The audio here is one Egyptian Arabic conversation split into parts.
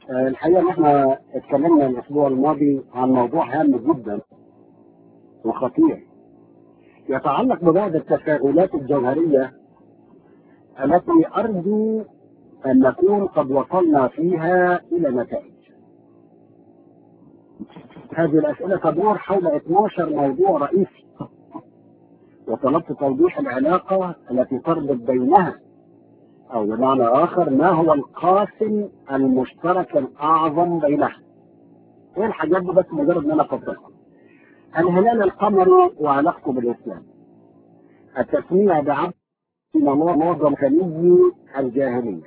آه، الحقيقة ان احنا اتكلمنا الاسبوع الماضي عن موضوع هام جدا وخطير يتعلق ببعض التساؤلات الجوهرية التي ارجو ان نكون قد وصلنا فيها الى نتائج هذه الاسئلة تدور حول 12 موضوع رئيسي وطلبت توضيح العلاقة التي تربط بينها أو بمعنى آخر ما هو القاسم المشترك الأعظم بينها إيه الحاجات دي بس مجرد إن أنا أفصلها الهلال القمري وعلاقته بالإسلام التسمية بعبد معظم خليجي الجاهلية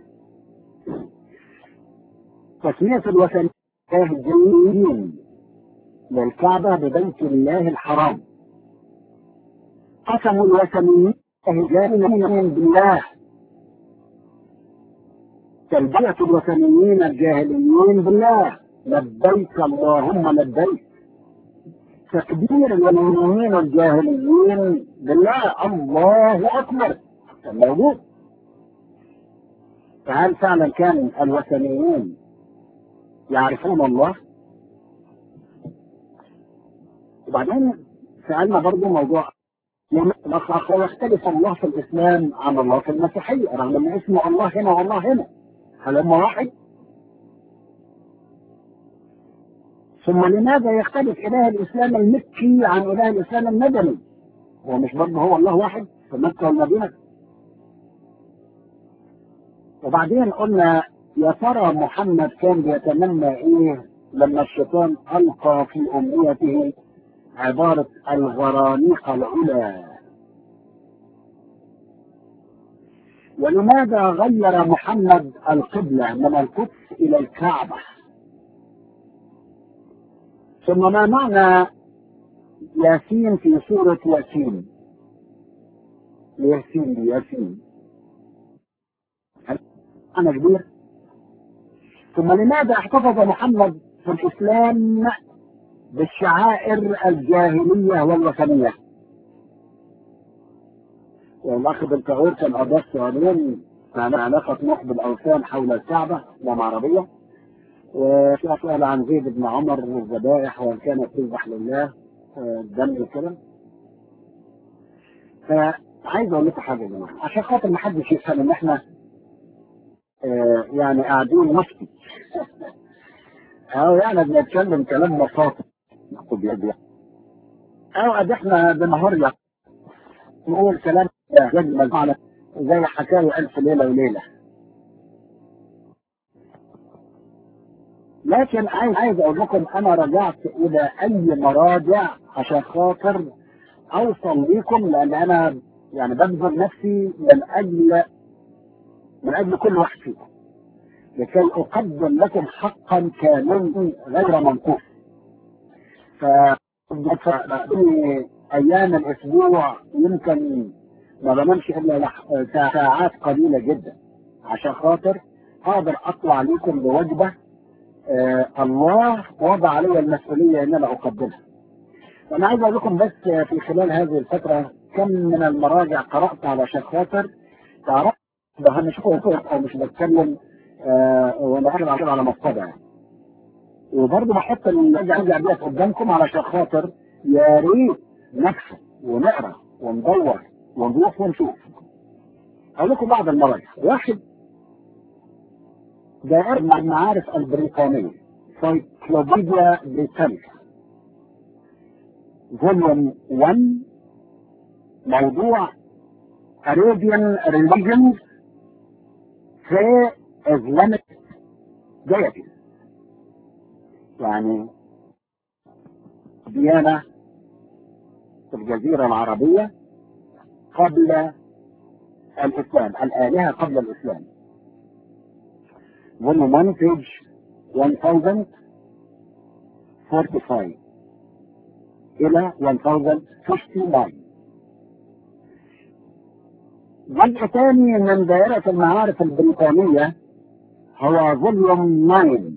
تسمية الوثنيين الجاهليين للكعبة ببيت الله الحرام قسموا الوثنيين الجاهليين بالله تلبية الوثنيين الجاهليين بالله لبيك اللهم لبيك تكبير الوثنيين الجاهليين بالله الله أكبر موجود فهل فعلا كان الوثنيين يعرفون الله وبعدين سألنا برضو موضوع يختلف الله في الإسلام عن الله في المسيحية رغم أن اسمه الله هنا والله هنا هل هم واحد؟ ثم لماذا يختلف إله الإسلام المكي عن إله الإسلام المدني؟ هو مش برضه هو الله واحد في مكة والمدينة؟ وبعدين قلنا يا ترى محمد كان بيتمنى ايه لما الشيطان القى في امنيته عبارة الغرانيق العلا ولماذا غير محمد القبلة من القدس إلى الكعبة ثم ما معنى ياسين في سورة ياسين ياسين دي ياسين أنا كبير ثم لماذا احتفظ محمد في الإسلام بالشعائر الجاهلية والوثنية والأخ بالتغير كان أضاف سؤالين عن علاقة نوح بالأوثان حول الكعبة لام عربية وفي سؤال عن زيد بن عمر والذبائح وإن كانت تذبح لله الدم كده فعايز أقول لكم حاجة يا جماعة عشان خاطر ما حدش يفهم إن إحنا آه يعني قاعدين نفتي أو يعني بنتكلم كلام بساطة نقول يا أو قد إحنا بنهار نقول كلام يجمل معنا زي حكاية ألف ليلة وليلة لكن عايز عايز اقول لكم انا رجعت الى اي مراجع عشان خاطر اوصل لكم لان انا يعني ببذل نفسي من اجل من اجل كل واحد فيكم لكي اقدم لكم حقا كاملا غير منقوص ف ايام الاسبوع يمكن ما بنامش الا ساعات قليله جدا عشان خاطر اقدر اطلع لكم بوجبه آه الله وضع علي المسؤوليه ان انا اقدمها. وانا عايز اقول لكم بس في خلال هذه الفتره كم من المراجع قرات علشان خاطر تعرف ده مش او مش بتكلم آه وانا قاعد على مصطبه يعني. وبرضه بحط المراجع ديت قدامكم علشان خاطر يا ريت نكسب ونقرا وندور ونروح ونشوف. اقول لكم بعض المراجع، واحد دائرة المعارف البريطانية سايكلوبيديا بريتانيكا فوليوم 1 موضوع Arabian Religions في Islamic Deities يعني ديانة في الجزيرة العربية قبل الإسلام الآلهة قبل الإسلام volume 1 page 1045 إلى 1059 جزء ثاني من دائرة المعارف البريطانية هو فوليوم 9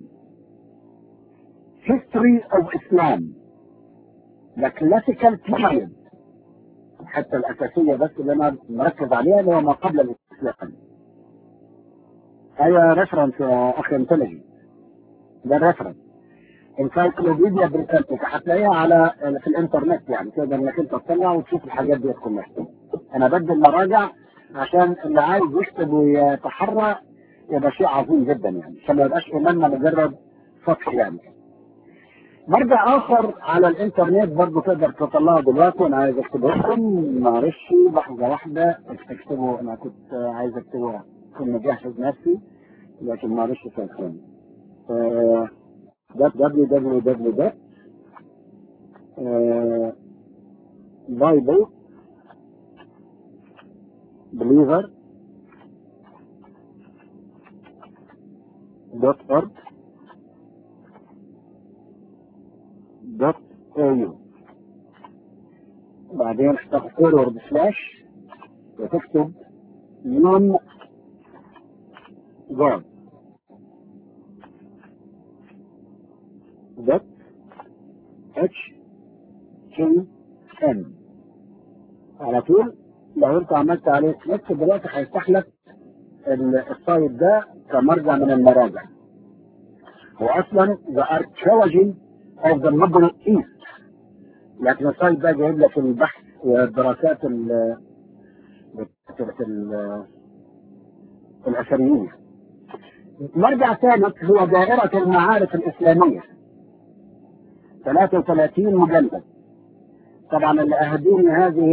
History of Islam The Classical Period حتى الأساسية بس اللي أنا مركز عليها اللي هو ما قبل الإسلام هي ريفرنس اخ انتليجنت ده الريفرنس انسايكلوبيديا بريتانيكا هتلاقيها على في الانترنت يعني تقدر انك انت تطلع وتشوف الحاجات دي كلها انا بدي المراجع عشان اللي عايز يكتب ويتحرى يبقى شيء عظيم جدا يعني عشان ما يبقاش ايماننا مجرد سطح يعني مرجع اخر على الانترنت برضه تقدر تطلعه دلوقتي وانا عايز اكتبه لكم معلش لحظه واحده اكتبه انا كنت عايز اكتبه كنت مجهز نفسي لكن معلش سامحوني آه www bible believer dot org dot au بعدين تحط فورورد سلاش وتكتب يون جاد دوت اتش تي ان على طول لو انت عملت عليه كليك دلوقتي هيفتح لك السايت ده كمرجع من المراجع هو اصلا ذا اركيولوجي اوف ذا ميدل ايست لكن السايت ده جايب لك البحث والدراسات ال الاثريين مرجع ثالث هو دائرة المعارف الإسلامية 33 مجلد طبعا اللي أهدوني هذه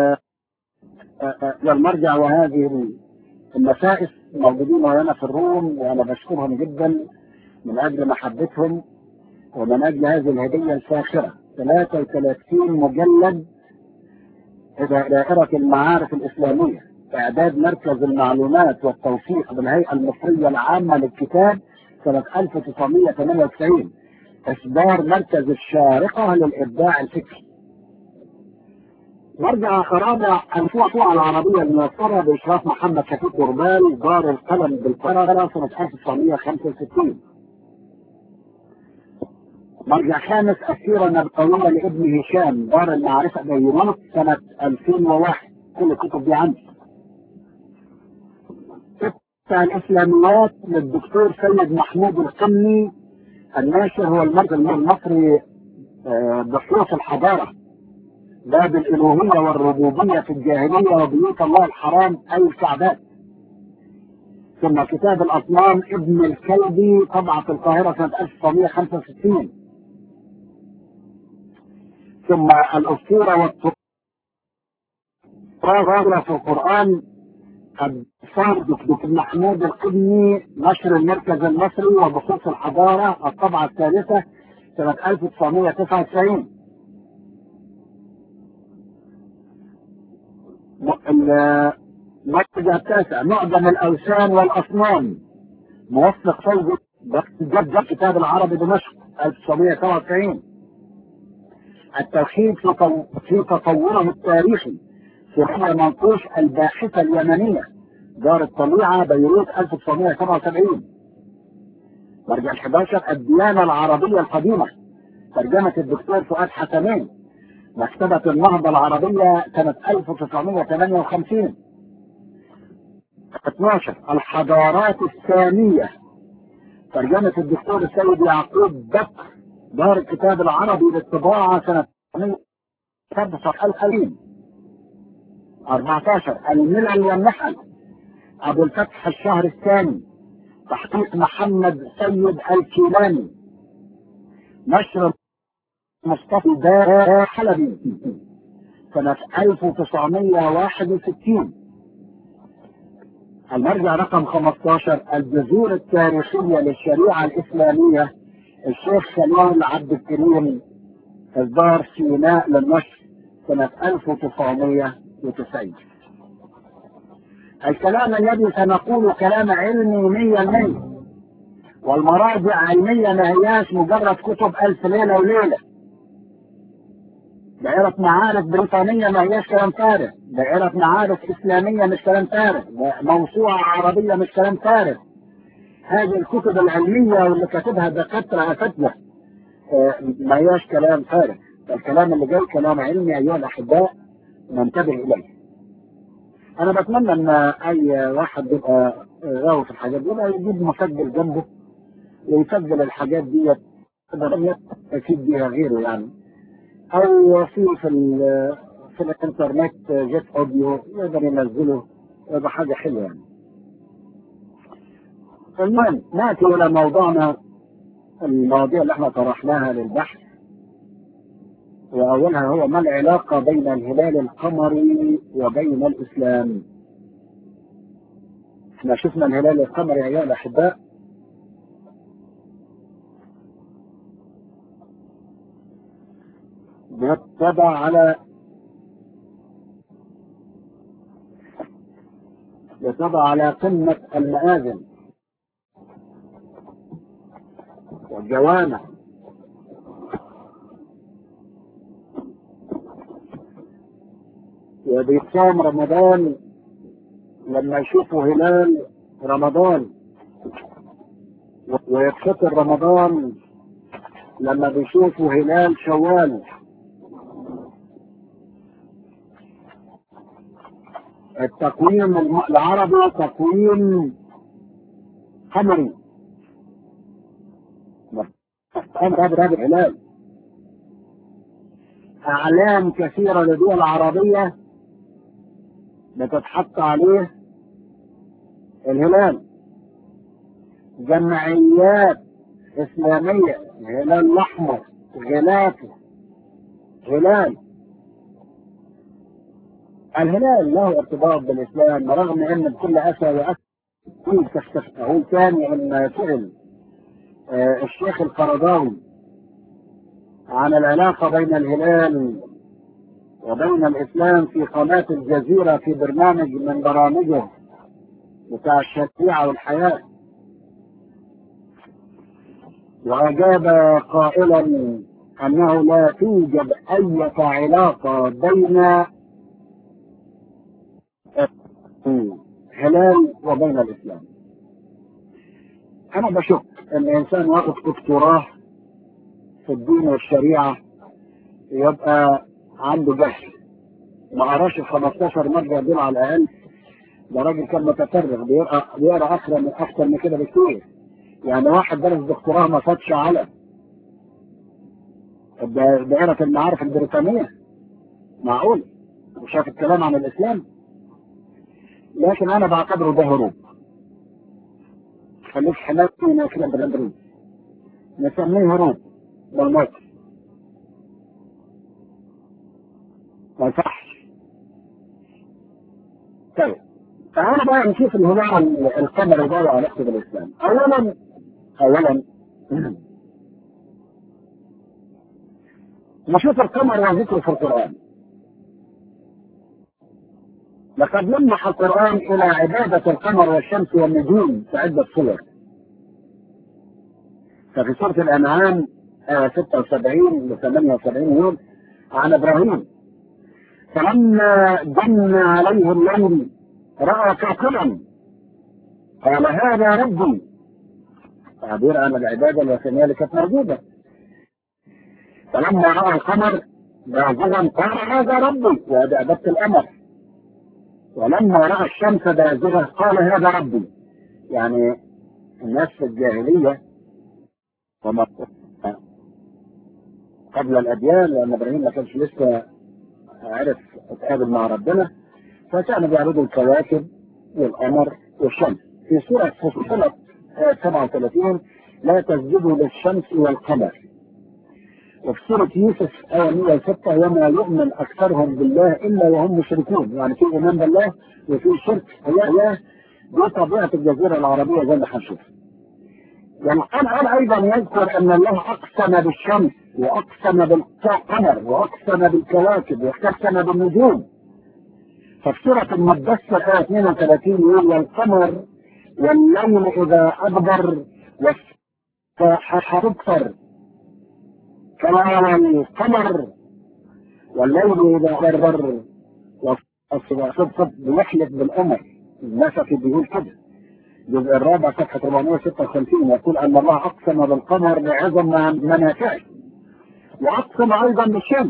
المرجع وهذه النفائس موجودين هنا في الروم وأنا بشكرهم جدا من أجل محبتهم ومن أجل هذه الهدية الفاخرة 33 مجلد دائرة المعارف الإسلامية إعداد مركز المعلومات والتوثيق بالهيئة المصرية العامة للكتاب سنة 1998 إصدار مركز الشارقة للإبداع الفكري مرجع خرابة الفوحة العربية الميسرة بإشراف محمد شفيق قربان دار القلم بالقاهرة سنة 1965 مرجع خامس السيرة النبوية لابن هشام دار المعرفة بيروت سنة 2001 كل الكتب دي عندي ستة الإسلاميات للدكتور سيد محمود القمي الناشر هو المرجع المصري بحوث الحضارة باب الألوهية والربوبية في الجاهلية وبيوت الله الحرام أي الكعبات ثم كتاب الأصنام ابن الكلبي طبعة القاهرة سنة 1965 ثم الأسطورة والتراث في القرآن الصار دكتور محمود القدمي نشر المركز المصري وبخصوص الحضارة الطبعة الثالثة سنة 1999 المركز التاسع معظم الأوثان والأصنام موثق فوز جد كتاب العربي دمشق 1997 التوحيد في في تطوره التاريخي في رحلة منقوش الباحثة اليمنية دار الطليعة بيروت 1977 مرجع 11 الديانة العربية القديمة ترجمة الدكتور فؤاد حسنين مكتبة النهضة العربية سنة 1958 12 الحضارات السامية ترجمة الدكتور السيد يعقوب بكر دار الكتاب العربي للطباعة سنة 1920 14 الملل والنحل أبو الفتح الشهر الثاني تحقيق محمد سيد الكيلاني نشر مصطفى دار حلبي سنة 1961 المرجع رقم 15 الجذور التاريخية للشريعة الإسلامية الشيخ خليل عبد الكريم إصدار سيناء للنشر سنة 1990 الكلام الذي سنقول كلام علمي مية المية والمراجع علمية ما هياش مجرد كتب ألف ليلة وليلة دائرة معارف بريطانية ما هياش كلام فارغ دائرة معارف إسلامية مش كلام فارغ موسوعة عربية مش كلام فارغ هذه الكتب العلمية واللي كاتبها دكاترة أساتذة ما هياش كلام فارغ الكلام اللي جاي كلام علمي أيها الأحباء ننتبه إليه أنا بتمنى إن أي واحد يبقى غاوي في الحاجات دي يبقى يجيب مسجل جنبه ويسجل الحاجات دي يفيد بيها غيره يعني او في في ال- في الانترنت جيت اوديو يقدر ينزله يبقى حاجه حلوه يعني المهم ناتي الى موضوعنا المواضيع اللي احنا طرحناها للبحث واولها هو ما العلاقه بين الهلال القمري وبين الاسلام احنا شفنا الهلال القمري ايها الاحباء بيتبع على يتبع على قمة المآذن والجوامع وبيصام رمضان لما يشوفوا هلال رمضان ويفتكر رمضان لما بيشوفوا هلال شوال التقويم الم- العربي تقويم قمري قمر هذا هذا الهلال أعلام كثيرة لدول عربية بتتحط عليه الهلال جمعيات إسلامية الهلال الأحمر غلافه هلال الهلال له ارتباط بالإسلام رغم أن بكل أسى وأسى هو ثاني لما سئل آه، الشيخ القرضاوي عن العلاقة بين الهلال وبين الإسلام في قناة الجزيرة في برنامج من برامجه بتاع الشريعة والحياة وأجاب قائلا أنه لا توجد أي علاقة بين الهلال وبين الإسلام أنا بشك أن إنسان واخد دكتوراه في الدين والشريعة يبقى عنده جهل ما قراش ال 15 مرة دول على الأقل ده راجل كان متفرغ بيقرا بيقرا أكثر من أكثر من كده بكتير يعني واحد درس دكتوراه ما فاتش على الدا- دائرة المعارف البريطانية معقول وشاف الكلام عن الإسلام لكن أنا بعتبره ده هروب خليك حماية كده بالإنجليزي نسميه هروب بالمصري ما يصحش طيب تعالى بقى نشوف الهلال القمري ده وعلاقته بالاسلام اولا اولا نشوف القمر وذكره في القران لقد لمح القران الى عباده القمر والشمس والنجوم في عده صور ففي سوره الانعام آية 76 ل 78 يوم عن ابراهيم فلما جن عليه الليل راى كوكبا قال هذا ربي تعبير عن العباده الوثنيه اللي كانت موجوده فلما راى القمر بازغا قال هذا ربي وهذا عباده القمر ولما راى الشمس بازغه قال هذا ربي يعني الناس في الجاهليه وما قبل الاديان لان ابراهيم ما كانش لسه عرف اتقابل مع ربنا فكانوا بيعبدوا الكواكب والقمر والشمس في سورة فصلت آية 37 لا تسجدوا للشمس والقمر وفي سورة يوسف آية 106 وما يؤمن أكثرهم بالله إلا وهم مشركون يعني في إيمان بالله وفي شرك الله دي طبيعة الجزيرة العربية زي ما هنشوف والقرآن أيضا يذكر أن الله أقسم بالشمس وأقسم بالقمر وأقسم بالكواكب وأقسم بالنجوم ففي سورة المدثر آية 32 يقول والقمر والليل إذا أدبر والساحة تبصر كما القمر والليل إذا أدبر والصبح بيحلف بالقمر النسفي بيقول كده الجزء الرابع صفحة 456 يقول أن الله أقسم بالقمر لعظم منافعه وأقسم أيضا بالشمس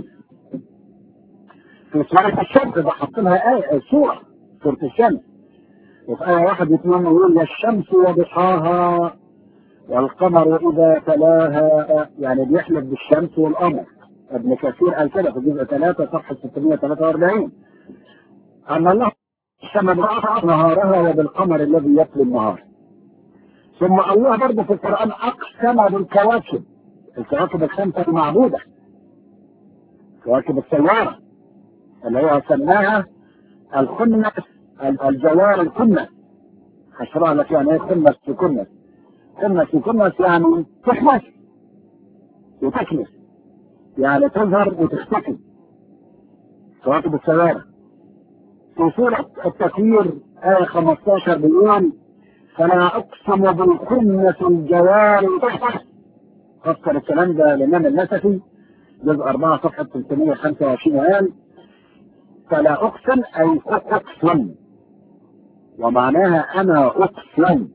في سورة الشمس ده حاطينها آية سورة سورة الشمس وفي آية واحد يتمنى يقول والشمس وضحاها والقمر إذا تلاها يعني بيحلف بالشمس والقمر ابن كثير قال كده في جزء 3 صفحة 643 أن الله السماء نهارها وبالقمر الذي يتلو النهار ثم الله برضه في القرآن أقسم بالكواكب الكواكب الخمسة المعبودة كواكب السيارة اللي هو سماها الخنس الجوار الكنس هشرح لك يعني ايه خنس في كنس خنس في كنس يعني تخمس وتكنس يعني تظهر وتختفي كواكب السيارة في سورة التكوير آية 15 بيقول فلا أقسم بالخنس الجوار فسر الكلام ده الإمام النسفي جزء 4 صفحة 325 قال فلا أقسم أي أقسم ومعناها أنا أقسم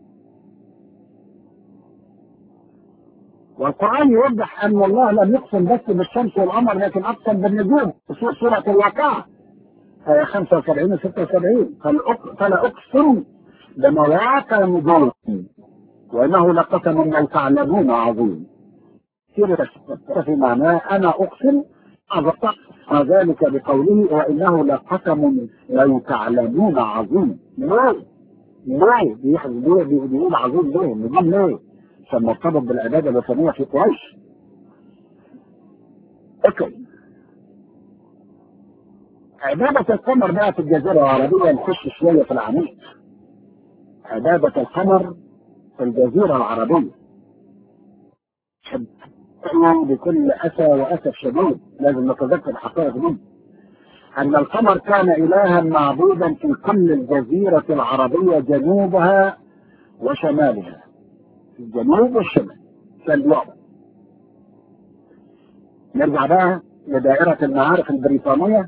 والقرآن يوضح أن الله لم يقسم بس بالشمس والقمر لكن أقسم بالنجوم في سورة الواقعة آية 75 و 76 فلا أقسم بمواقع النجوم وإنه لقسم لو تعلمون عظيم كده في معناه أنا أقسم أضبط ذلك بقوله وإنه لقسم لو تعلمون عظيم ليه؟ ليه؟ ليه بيقول عظيم ليه؟ نجيب ليه؟ عشان مرتبط بالعبادة الوثنية في قريش اوكي عبادة القمر بقى في الجزيرة العربية نخش شوية في العميق عبادة القمر في الجزيرة العربية بكل أسى وأسف شديد لازم نتذكر الحقائق دي أن القمر كان إلها معبودا في كل الجزيرة العربية جنوبها وشمالها في الجنوب والشمال كان بيعبد نرجع بقى لدائرة المعارف البريطانية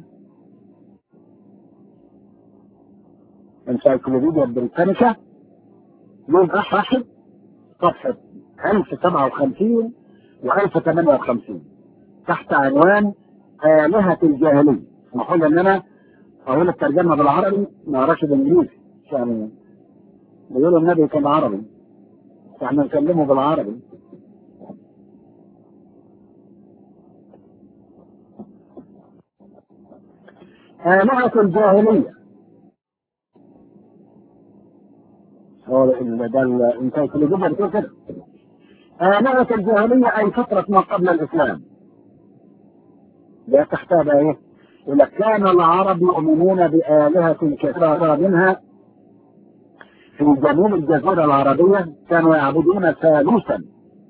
انسايكلوبيديا بريطانيكا يوم واحد صفحة 1057 و 1058 تحت عنوان آلهة الجاهلية اسمحوا لي ان انا اقول الترجمة بالعربي ما اقراش بالانجليزي عشان بيقولوا النبي كان عربي فاحنا نكلمه بالعربي آلهة الجاهلية هو ده الانسايكلوبيديا بتقول كده آلهة الجاهلية أي فترة ما قبل الإسلام لا تحتاج إيه؟ إذا كان العرب يؤمنون بآلهة كثيرة منها في جنوب الجزيرة العربية كانوا يعبدون ثالوثا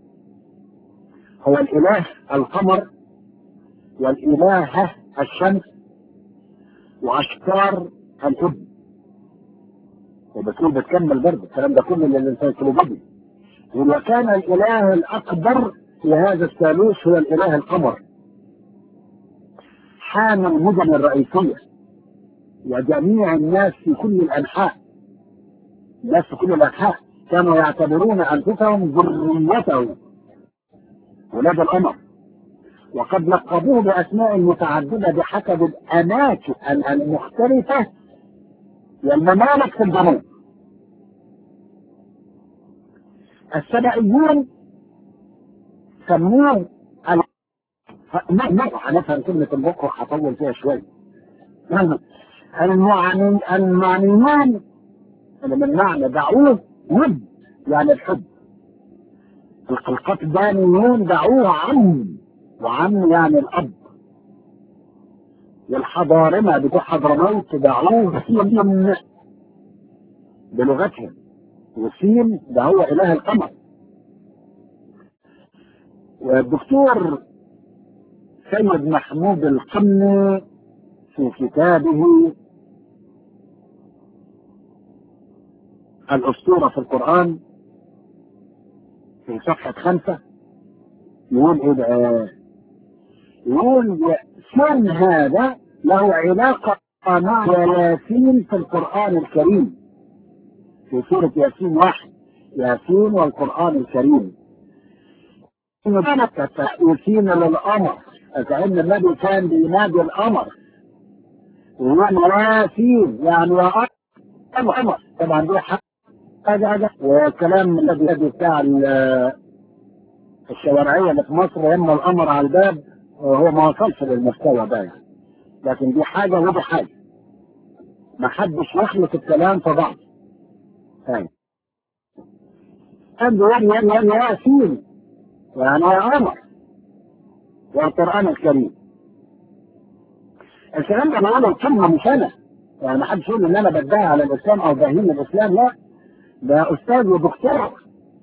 هو الإله القمر والإلهة الشمس وأشكار الإبن وبتقول بتكمل برضه الكلام ده كله للانسايكلوبيديا وكان الإله الأكبر في هذا الثالوث هو الإله القمر حام المدن الرئيسية وجميع الناس في كل الأنحاء الناس في كل الأنحاء كانوا يعتبرون أنفسهم ذريته ولاد القمر وقد لقبوه بأسماء متعددة بحسب الأماكن المختلفة والممالك في الجنوب السبائيون سموه مرة هنفهم كلمة البكرة هطول فيها شوية المعني المعنيون اللي من معنى دعوه ود يعني الحب القطبانيون دعوه عم وعم يعني الأب والحضارمة بتوع حضرموت دعوه سين بلغتهم وسين ده هو إله القمر والدكتور سيد محمود القمي في كتابه الأسطورة في القرآن في صفحة خمسة يقول إيه بقى؟ يقول سن هذا له علاقة مع ياسين في القرآن الكريم في سورة ياسين واحد ياسين والقرآن الكريم كانت ياسين للأمر كأن النبي كان بينادي الأمر ويقول ياسين يعني يا أمر طبعا دي حق هذا هذا والكلام الذي الذي بتاع ال- الشوارعيه اللي في مصر يما الامر على الباب هو ما وصلش للمستوى ده يعني. لكن دي حاجه ودي حاجه ما حدش يخلط الكلام في بعض ثاني قال يعني يعني يعني ياسين يعني يا عمر والقران الكريم الكلام ده بقوله الكلمه مش انا يعني ما حدش يقول ان انا بدعي على الاسلام او بهين الاسلام لا ده استاذ ودكتور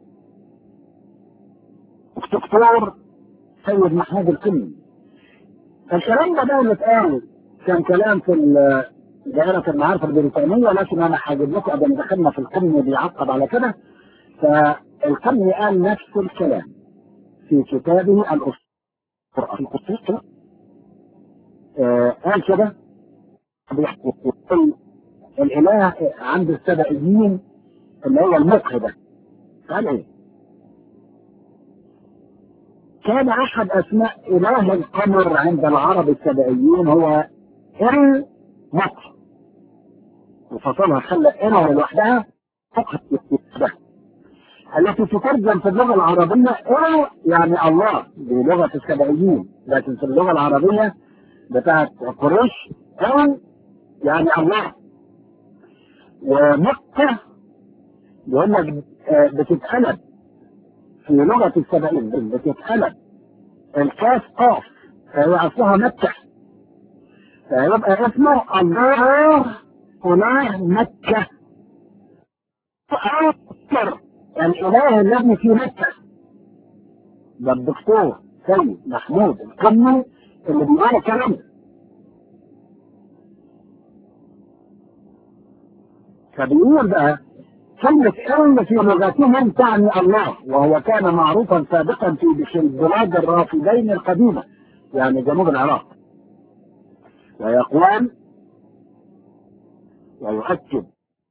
دكتور سيد محمود الكلمي الكلام ده بقى اللي اتقال كان كلام في ال- دائرة المعارف البريطانية لكن أنا هجيب لكم قبل ما دخلنا في القمة بيعقب على كده فالقمة قال نفس الكلام في كتابه القرآن القدسي آه، قال كده بيحكي الإله عند السبائيين اللي هو المخ ده قال إيه؟ كان أحد أسماء إله القمر عند العرب السبائيين هو المخ وفصلها خلى إله لوحدها فقط ده التي تترجم في اللغة العربية إله يعني الله بلغة السبائيين لكن في اللغة العربية بتاعت قريش إله يعني الله ومكة يقول لك آه، بتتقلب في لغة السبائيين بتتقلب الكاف قاف فهي أصلها مكة فيبقى اسمه الله إله مكة أكثر الإله الذي في مكة ده الدكتور سيد محمود القمي اللي بيقول الكلام ده فبيقول بقى كلمة علم في لغتهم تعني الله وهو كان معروفا سابقا في في البلاد الرافدين القديمة يعني جنوب العراق ويقول ويؤكد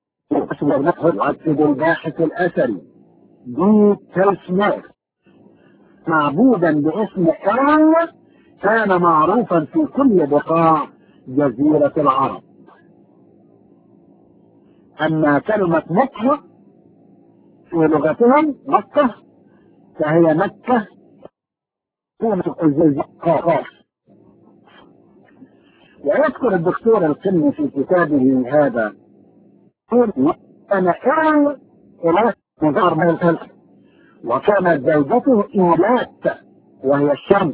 يؤكد الباحث الأثري دي تلسمير معبودا باسم إيران كان معروفا في كل بقاع جزيرة العرب أما كلمة مكة في لغتهم مكة فهي مكة كلمة الزقاق ويذكر الدكتور القمي في كتابه هذا يقول أنا إيران إله مظهر من الخلق وكانت زوجته إيلات وهي الشمس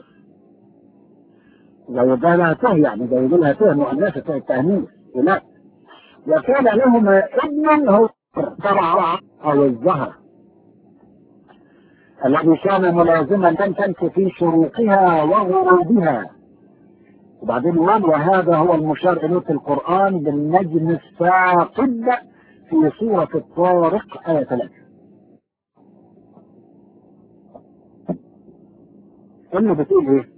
زي ده لها ته يعني زي لها ته مؤنثة التأنيث إيلات وكان لهما ابن هو طلع او الزهر الذي كان ملازما تمتلك في شروقها وغروبها وبعدين يقول وهذا هو المشار اليه في القران بالنجم الثاقب في سوره الطارق ايه 3 اللي بتقول ايه؟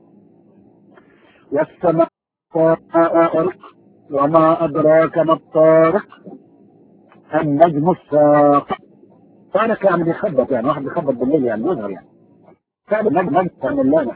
والسماء طارق وما أدراك ما الطارق النجم الساقط طارق يعني بيخبط يعني واحد بيخبط بالليل يعني يظهر يعني كان النجم نجم من الليلة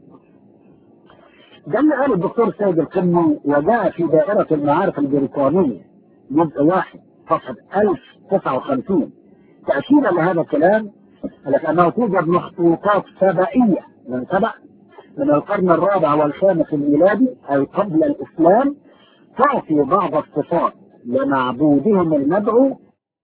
ده اللي قاله الدكتور سيد القمي وجاء في دائرة المعارف البريطانية جزء واحد صفحة 1059 تأكيدا لهذا الكلام لأنه توجد مخطوطات سبائية من سبع من القرن الرابع والخامس الميلادي أي قبل الإسلام تعطي بعض الصفات لمعبودهم المدعو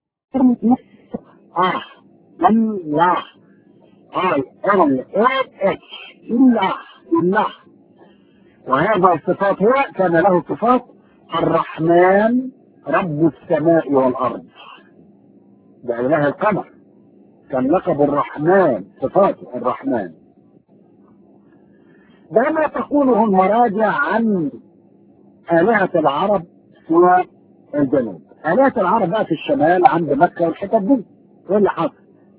اه الله اي ال اتش الله الله وهذا الصفات هو كان له صفات الرحمن رب السماء والارض ده اله القمر كان لقب الرحمن صفاته الرحمن ده ما تقوله المراجع عن آلهة العرب في الجنوب آلهة العرب بقى في الشمال عند مكة والحتت دي ايه اللي حصل؟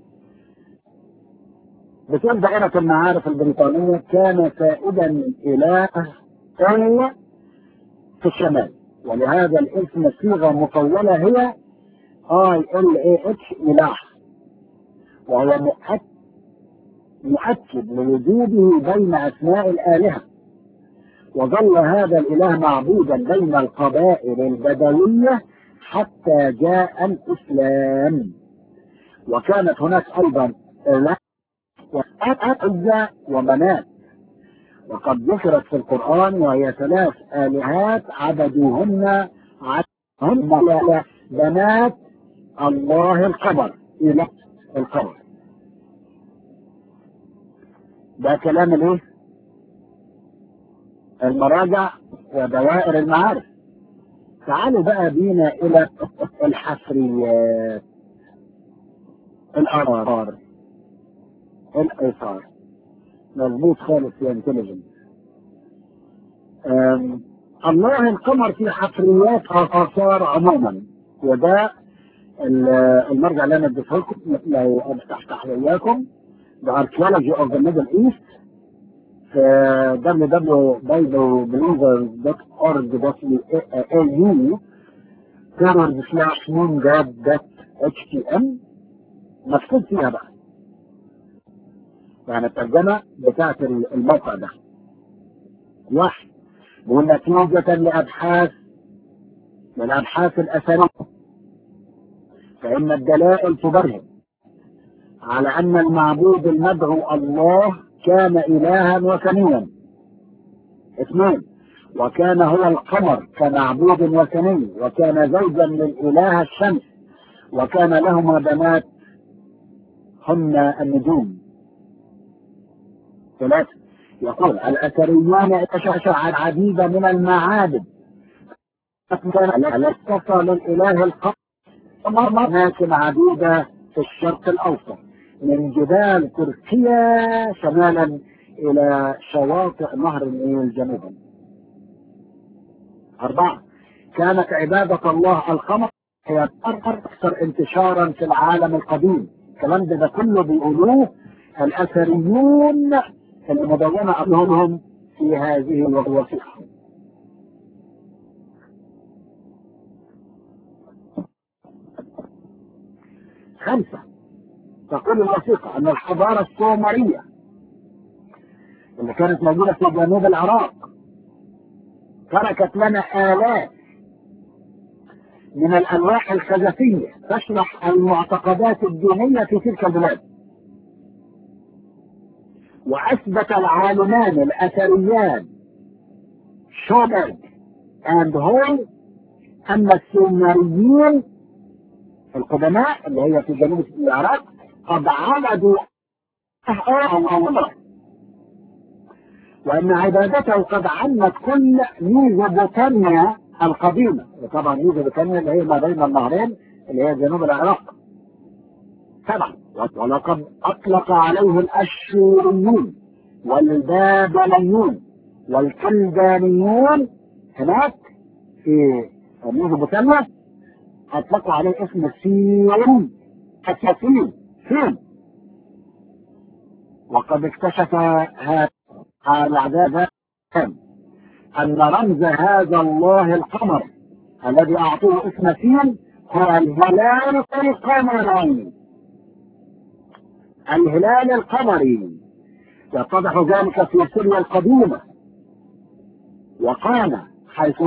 بتقول دائرة المعارف البريطانية كان سائدا إله إلا في الشمال ولهذا الاسم صيغة مطولة هي اي ال اي اتش إله وهو مؤكد مؤكد لوجوده بين أسماء الآلهة وظل هذا الإله معبودا بين القبائل البدوية حتى جاء الإسلام وكانت هناك أيضا عزة وبنات وقد ذكرت في القرآن وهي ثلاث آلهات عبدوهن هم بنات الله القمر إلى القمر ده كلام الايه؟ المراجع ودوائر المعارف تعالوا بقى بينا الى الحفريات الآثار الآثار مظبوط خالص يا انتليجنت الله القمر في حفريات آثار عموما وده المرجع اللي انا اديته لكم لو افتح وياكم The Archaeology of the Middle East في www.biblebelievers.org.au forward slash moongad.htm مكتوب فيها بقى يعني الترجمة بتاعت الموقع ده واحد بيقول نتيجة لأبحاث للأبحاث الأثرية فإن الدلائل تبرهن على أن المعبود المدعو الله كان إلها وثنيا اثنين وكان هو القمر كمعبود وثني وكان زوجا للإله الشمس وكان لهما بنات هن النجوم ثلاثة يقول الأثريون اكتشفوا العديد من المعابد التي تصل للإله القمر أماكن عديدة في الشرق الأوسط من جبال تركيا شمالا إلى شواطئ نهر النيل جنوبا أربعة كانت عبادة الله القمر هي أكثر انتشارا في العالم القديم الكلام ده, ده كله بيقولوه الأثريون المدونة أمرهم في هذه الوثيقة خمسة تقول الوثيقة أن الحضارة السومرية اللي كانت موجودة في جنوب العراق تركت لنا آلاف من الألواح الخزفية تشرح المعتقدات الدينية في تلك البلاد وأثبت العالمان الأثريان شوبرج أند هول أن السومريين القدماء اللي هي في جنوب العراق قد عبدوا أمر وأن عبادته قد عمت كل ميزوبوتاميا القديمة وطبعا ميزوبوتاميا اللي هي ما بين النهرين اللي هي جنوب العراق طبعا ولقد أطلق عليه الأشوريون والبابليون والكلدانيون هناك في ميزوبوتاميا أطلقوا عليه اسم السين السفين سين وقد اكتشف هذا الأعداء أن رمز هذا الله القمر الذي أعطوه اسم سين هو الهلال القمري الهلال القمري يتضح ذلك في سوريا القديمة وقام حيث